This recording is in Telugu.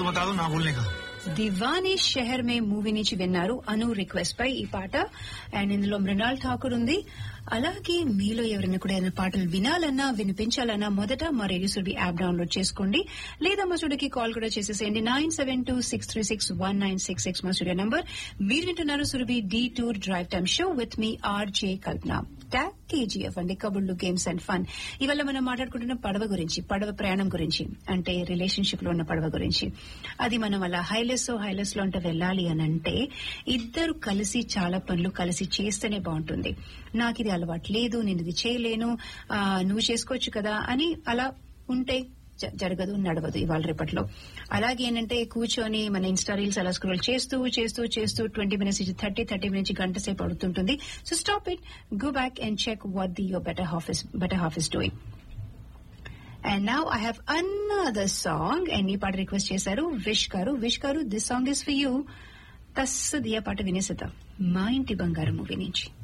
बता दो ना भूलने का దివానీ షెహర్ మే మూవీ నుంచి విన్నారు అను రిక్వెస్ట్ పై ఈ పాట అండ్ ఇందులో మృణాల్ ఠాకూర్ ఉంది అలాగే మీలో ఎవరైనా కూడా ఏదైనా పాటలు వినాలన్నా వినిపించాలన్నా మొదట మా రేడియో సుడి యాప్ డౌన్లోడ్ చేసుకోండి లేదా మా స్టూడియోకి కాల్ కూడా చేసేసేయండి nine seven two six three six one nine six six మా స్టూడియో నంబర్ మీరు వింటున్నారు సురభి డి టూర్ drive time show with me RJ Kalpana ట్యాక్ కేజీఎఫ్ అండి కబుర్లు గేమ్స్ అండ్ ఫన్ ఇవాళ మనం మాట్లాడుకుంటున్న పడవ గురించి పడవ ప్రయాణం గురించి అంటే రిలేషన్షిప్ లో ఉన్న పడవ గురించి అది మనం అలా హైలెస్ హైలెస్ లో అంటే వెళ్ళాలి అని అంటే ఇద్దరు కలిసి చాలా పనులు కలిసి చేస్తేనే బాగుంటుంది నాకు ఇది అలవాటు లేదు నేను ఇది చేయలేను ఆ, నువ్వు చేసుకోవచ్చు కదా అని అలా ఉంటే జ- జరగదు నడవదు ఇవాళ రేపట్లో అలాగే ఏంటంటే కూర్చొని మన ఇన్స్టా రీల్స్ అలా స్క్రోల్ చేస్తూ చేస్తూ చేస్తూ ట్వంటీ మినిట్స్ నుంచి థర్టీ థర్టీ మినిట్స్ గంట సేపు పడుతుంటుంది so stop it go back and check what the your better half is better half is doing and now I have another song and ఈ పాట రిక్వెస్ట్ చేశారు విష్ గారు విష్ గారు this song is for you తస్సు దియా పాట వినేసేద్దాం మా ఇంటి బంగారం మూవీ నుంచి